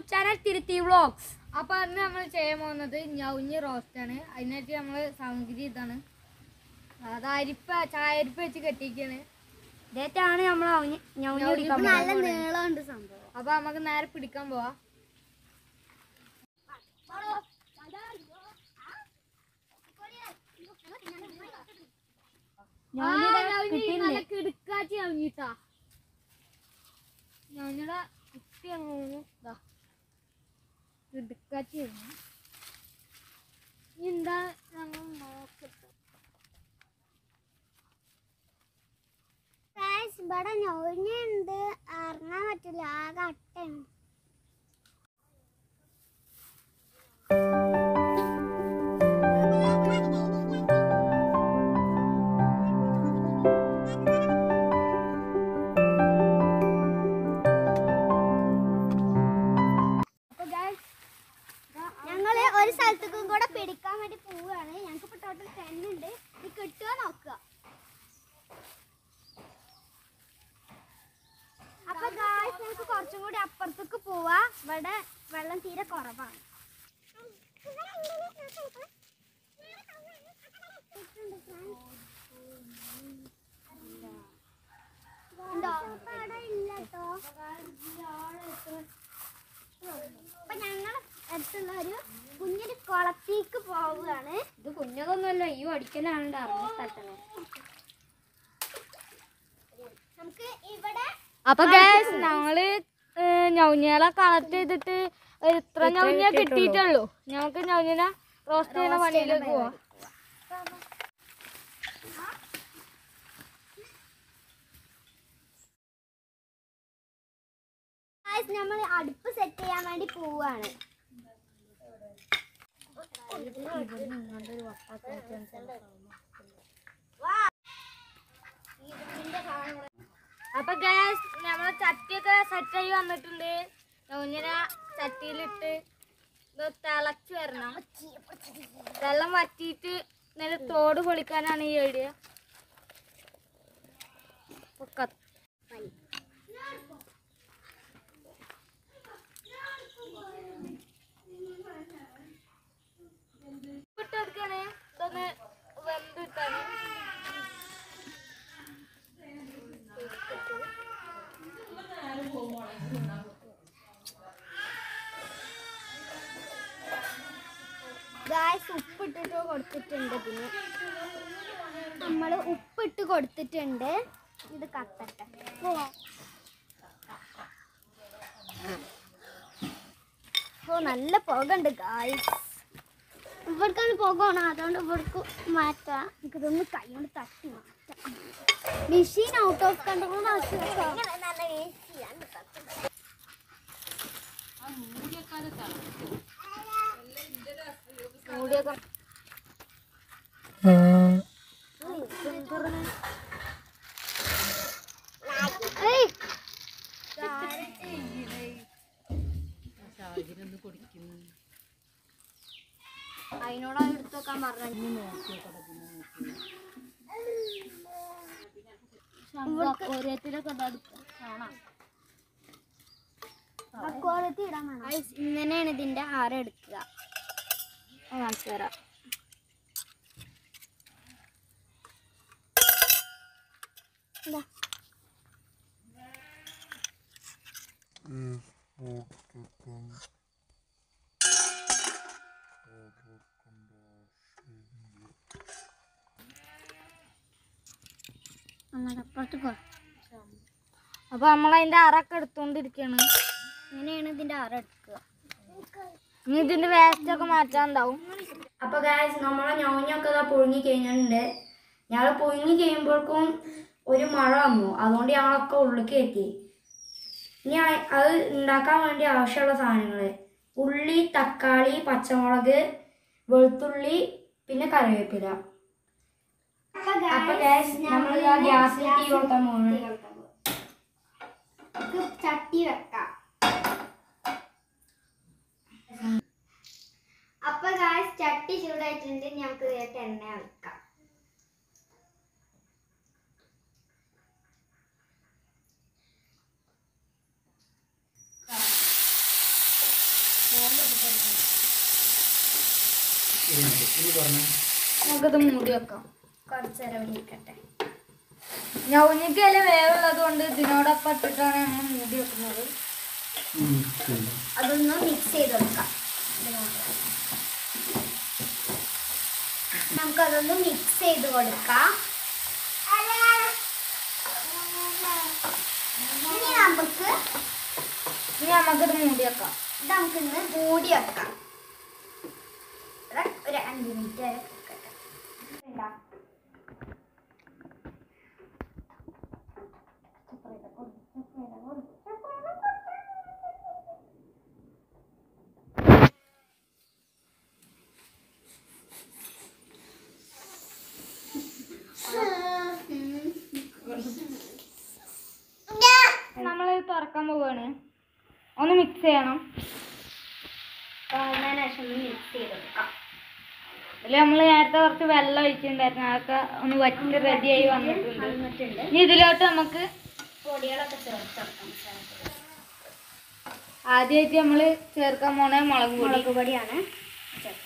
Channel തിരുത്തി vlogs അപ്പൊ അന്ന് നമ്മൾ ചെയ്യാൻ പോകുന്നത് ഞൗഞ്ഞ് റോസ്റ്റ് ആണ് അതിനായിട്ട് നമ്മള് സാമഗ്രി ഇതാണ് അത് അരിപ്പ ചായരിപ്പ വെച്ച് കെട്ടിക്കാണ് ഇതേറ്റാണ് നമ്മൾ ഞൗഞ്ഞി കുടിക്കാൻ നല്ല പോകുന്നത്. നീളമുണ്ട് സംഭവം അപ്പൊ നമുക്ക് നേരെ പിടിക്കാൻ പോവാ ഞൗഞ്ഞി ഇതാ കിട്ടിയിട്ടുണ്ട്. കിടുക്കാച്ചി ഞൗഞ്ഞിട്ടാ ഞൗഞ്ഞിടെ കുട്ടി അങ്ങനെ ഇതാ കിടുക്കാച്ചി കഴിഞ്ഞു എന്താ ഞങ്ങൾ നോക്കട്ടെ ഇവിടെ ഞൊഴിഞ്ഞുണ്ട് ഇറങ്ങാൻ പറ്റില്ല ആകെ അട്ടയാണ് ഞങ്ങള് ഒരു സ്ഥലത്തേക്കും കൂടെ പിടിക്കാൻ വേണ്ടി പോവുകയാണ് ഞങ്ങൾക്ക് ഇപ്പൊ ടോട്ടൽ ടെൻ ഉണ്ട് ഇത് കിട്ടുക നോക്കുക അപ്പൊ ഗായ്സ് നമുക്ക് കുറച്ചും കൂടി അപ്പുറത്തേക്ക് പോവാ ഇവിടെ വെള്ളം തീരെ കുറവാണ് ഉണ്ടോ? അപ്പൊ ഞങ്ങൾ അടുത്തുള്ള ഒരു കുഞ്ഞൊരു കുളത്തേക്ക് പോവുകയാണ് ഇത് കുഞ്ഞതൊന്നുമല്ല ഈ അടിക്കലാണ് അറിഞ്ഞ സ്ഥലത്താണ് നമുക്ക് ഇവിടെ അപ്പൊ ഗ്യാസ് ഞങ്ങള് ഞൗഞ്ഞാലെ കളക്ട് ചെയ്തിട്ട് ഇത്ര ഞൗഞ്ഞ കിട്ടിയിട്ടുള്ളൂ ഞങ്ങൾക്ക് ഞൗഞ്ഞിന റോസ്റ്റ് ചെയ്യുന്ന പണിയിലേക്ക് പോവാം നമ്മൾ അടുപ്പ് സെറ്റ് ചെയ്യാൻ വേണ്ടി പോവുകയാണ് അപ്പൊ ഗ്യാസ് നമ്മളെ ചട്ടിയൊക്കെ സെറ്റ് ആയി വന്നിട്ടുണ്ട് ഞൗഞ്ഞിന ചട്ടിയിലിട്ട് ഇത് തിളച്ച് വരണം വെള്ളം വറ്റിയിട്ട് നല്ല തോട് പൊളിക്കാനാണ് ഈ ഐഡിയ ഇപ്പൊ കത്ത് ഇട്ടെടുക്കാണ് ഇതൊന്ന് വെന്തിട്ടാണ് ഗായ്സ് ഉപ്പിട്ടിട്ട് കൊടുത്തിട്ടുണ്ട് ഇതിന് നമ്മൾ ഉപ്പിട്ട് കൊടുത്തിട്ടുണ്ട് ഇത് കത്തട്ടെ ഓ നല്ല പുക ഉണ്ട് ഗായ്സ് ഇവിടേക്കാണ് പുകയാണ് അതുകൊണ്ട് ഇവിടേക്ക് മാറ്റാം എനിക്കിതൊന്ന് കൈ കൊണ്ട് തട്ടി മാറ്റാം മെഷീൻ ഔട്ട് ഓഫ് കൺട്രോൾ മൂടിയൊക്കെ അതിനോട് എടുത്തു വെക്കാൻ പറഞ്ഞു ഓരോരുത്തരൊക്കെ കാണാം അക്കോളത്തി ഇടാൻ വേണം ഇങ്ങനെയാണ് ഇതിന്റെ ആര എടുക്കുക കാണിച്ചു തരാം ഇതാ അങ്ങനെ അപ്പുറത്ത് അപ്പൊ നമ്മളതിന്റെ അറൊക്കെ എടുത്തോണ്ടിരിക്കാണ് ഇങ്ങനെയാണ് ഇതിന്റെ ആര എടുക്കുക ഇനി ഇതിന്റെ വേസ്റ്റ് ഒക്കെ മാറ്റാണ്ടാവും അപ്പൊ ഗായ്സ് നമ്മളെ ഞൗഞ്ഞൊക്കെ ഇതാ പുഴുങ്ങി കഴിഞ്ഞിട്ടുണ്ട് ഞങ്ങൾ പുഴുങ്ങി കഴിയുമ്പോഴേക്കും ഒരു മഴ വന്നു അതുകൊണ്ട് ഞങ്ങളൊക്കെ ഉള്ളിലേക്ക് എത്തി ഇനി ആ- അത് ഉണ്ടാക്കാൻ വേണ്ടി ആവശ്യമുള്ള സാധനങ്ങൾ ഉള്ളി തക്കാളി പച്ചമുളക് വെളുത്തുള്ളി പിന്നെ കറിവേപ്പില അപ്പൊ ഗായ്സ് നമ്മൾ ഗ്യാസിൽ തീ കൊടുക്കാൻ പോകുന്നത് നമുക്ക് ചട്ടി വെക്കാം അപ്പൊ ഗായ്സ് ചട്ടി ചൂടായിട്ടുണ്ട് ഇനി നമുക്ക് ഇതിലേക്ക് എണ്ണ വെക്കാം ഒന്ന് പറഞ്ഞേ നമുക്കിത് മൂടി വെക്കാം കുറച്ച് നേരം ഇരിക്കട്ടെ ഞവഞ്ഞിക്കല വേവുള്ളത് കൊണ്ട് ഇതിനോടൊപ്പം ഇട്ടിട്ടാണ് നമ്മൾ മൂടി വെക്കുന്നത് ഉം, ശരി. അതൊന്ന് മിക്സ് ചെയ്ത് കൊടുക്കാം ഇതിനോട്. നമുക്കതൊന്ന് മിക്സ് ചെയ്ത് കൊടുക്കാം ഇനി നമുക്ക് ഇനി നമുക്കിത് മൂടി വെക്കാം ഇത് നമുക്കിന്ന് മൂടി വെക്കാം ഇവിടെ ഒരു അഞ്ച് മിനിറ്റ് വരെ വെക്കട്ടെ ഇതാ. നമ്മൾ തുറക്കാൻ പോവാണ് ഒന്ന് മിക്സ് ചെയ്യണം തുറന്നതിന് ശേഷം ഒന്ന് മിക്സ് ചെയ്ത് കൊടുക്കാം അതിൽ നമ്മൾ നേരത്തെ കുറച്ച് വെള്ളം ഒഴിച്ചിട്ടുണ്ടായിരുന്നു അതൊക്കെ ഒന്ന് വറ്റി റെഡിയായി വന്നിട്ടുണ്ട് വന്നിട്ടുണ്ട് ഇനി ഇതിലോട്ട് നമുക്ക് പൊടികളൊക്കെ ചേർത്ത് കൊടുക്കാം ആദ്യമായിട്ട് നമ്മൾ ചേർക്കാൻ പോണേ മുളക് പൊടി മുളക് പൊടിയാണ് ചേർത്ത്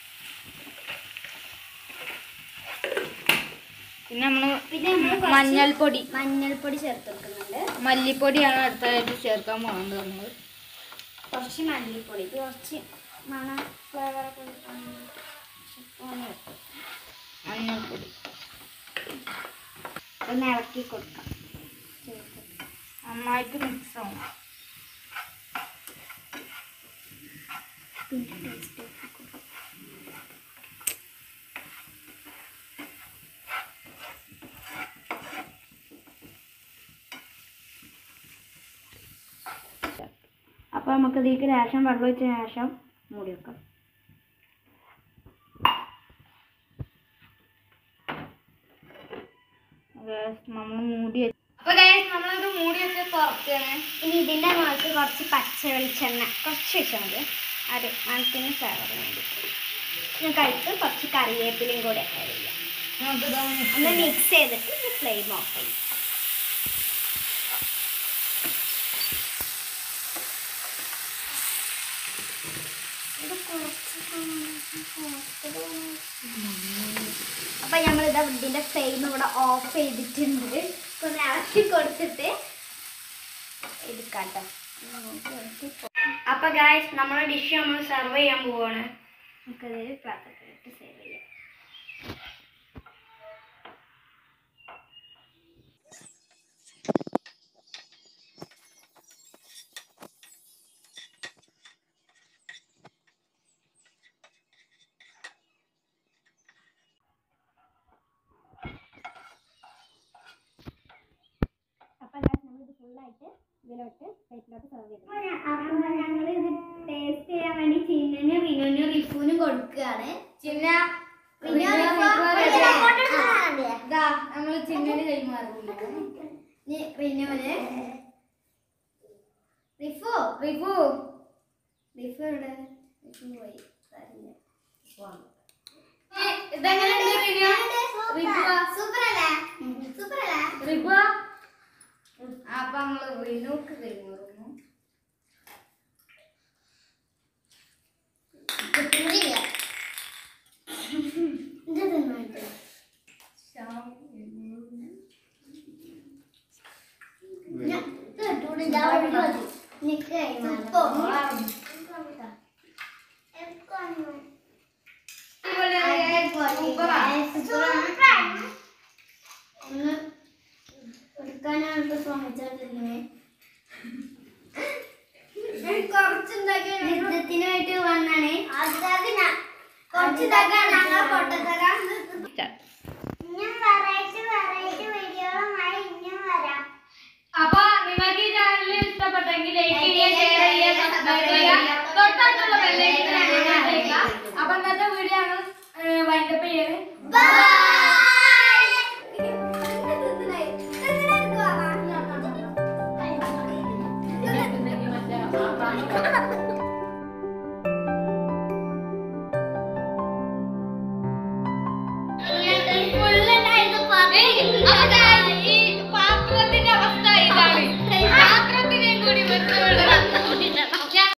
പിന്നെ നമ്മൾ പിന്നെ നമ്മൾ കുറച്ച് മഞ്ഞൾപ്പൊടി മഞ്ഞൾപ്പൊടി ചേർത്ത് കൊടുക്കുന്നുണ്ട് മല്ലിപ്പൊടിയാണ് അടുത്തതായിട്ട് ചേർക്കാൻ പോകുന്നത് നമ്മൾ കുറച്ച് മല്ലിപ്പൊടി ഇത് കുറച്ച് മണം ഫ്ലേവറൊക്കെ കൊടുക്കാൻ വേണ്ടി ഒന്ന് ഇട്ട് മഞ്ഞൾപ്പൊടി ഒന്ന് ഇളക്കി കൊടുക്കാം ചേർത്ത് നന്നായിട്ട് മിക്സ് ആവും പിന്നെ ടേസ്റ്റ് കൊടുക്കാം അപ്പോൾ നമുക്ക് ഇതിലേക്ക് ശേഷം വെള്ളം ഒഴിച്ചതിന് ശേഷം മൂടി വെക്കാം നമ്മൾ മൂടി വെച്ച് അപ്പൊ നമ്മളത് മൂടി വെച്ച് തുറക്കാണ് ഇനി ഇതിൻ്റെ മുകൾക്ക് കുറച്ച് പച്ച വെളിച്ചെണ്ണ കുറച്ച് വെച്ചാൽ മതി അത് മണത്തിന് ഫ്ലേവറിന് വേണ്ടിയിട്ട് ഞാൻ കഴിച്ച് കുറച്ച് കറിവേപ്പിലയും കൂടെ add ചെയ്യാം നമുക്കിതൊന്ന് mix ഒന്ന് ചെയ്യാം. മിക്സ് ചെയ്തിട്ട് ഫ്ലെയിം ഓഫ് ചെയ്യും അപ്പൊ നമ്മൾ ഇതാ ഇതിന്റെ ഫ്ലെയിം ഇവിടെ ഓഫ് ചെയ്തിട്ടുണ്ട് ഒന്ന് ഇളക്കി കൊടുത്തിട്ട് എടുക്കാട്ടോ അപ്പോൾ ഗായ്സ് നമ്മുടെ ഡിഷ് നമ്മൾ സെർവ് ചെയ്യാൻ പോവാണ് നമുക്കത് പാത്രത്തിലിട്ട് സേവ് ചെയ്യാം അപ്പം നമ്മളിത് ഫുള്ളായിട്ട് ഇതിലോട്ട് പ്ലേറ്റിലോട്ട് സെർവ് ചെയ്തു അപ്പം ഞങ്ങൾ ഇത് ടേസ്റ്റ് ചെയ്യാൻ വേണ്ടി ചിന്നനും റിനുവിനും റിഫുവിനും കൊടുക്കുകയാണ് ചിന്ന റിനു, റിനു, റിഫു, റിഫു ഒരു ready ആയി. photo എടുത്ത് തരാം. ഇതാ നമ്മൾ ചിന്നിന് കൈമാറുന്നു ഇനി റിനുവിന് റിഫു റിഫു റിഫു എവിടെ റിഫു പോയി തരില്ല. ഇതെങ്ങനെയുണ്ട് റിനു റിഫു സൂപ്പർ അല്ലേ സൂപ്പർ അല്ലേ റിഫു അപ്പൊ നമ്മള് റിനുക്ക് കൈമാറുന്നു കിട്ടുന്നില്ല ഇത് തിന്നിട്ട് നിക്ക് ഒന്ന് എടുക്കാനായിട്ട് ശ്രമിച്ചിട്ടില്ലേ യുദ്ധത്തിനായിട്ട് വന്നാണ് കുറച്ച് ഞങ്ങൾ പൊട്ടത്തരാം ഇനിയും വെറൈറ്റി വെറൈറ്റി വീഡിയോകളുമായി ഇനിയും വരാം അപ്പൊ നിങ്ങൾക്ക് ഈ ചാനൽ ഇഷ്ടപ്പെട്ടെങ്കിൽ ലൈക്ക് ചെയ്യുക ഷെയർ ചെയ്യുക സബ്സ്ക്രൈബ് ചെയ്യുക തൊട്ടടുത്തുള്ള ബെല്ലൈക്കൺ ചെയ്യുക അപ്പൊ ഇന്നത്തെ വീഡിയോ ആണ് വൈൻഡപ്പ് ചെയ്യുന്നത് Bye.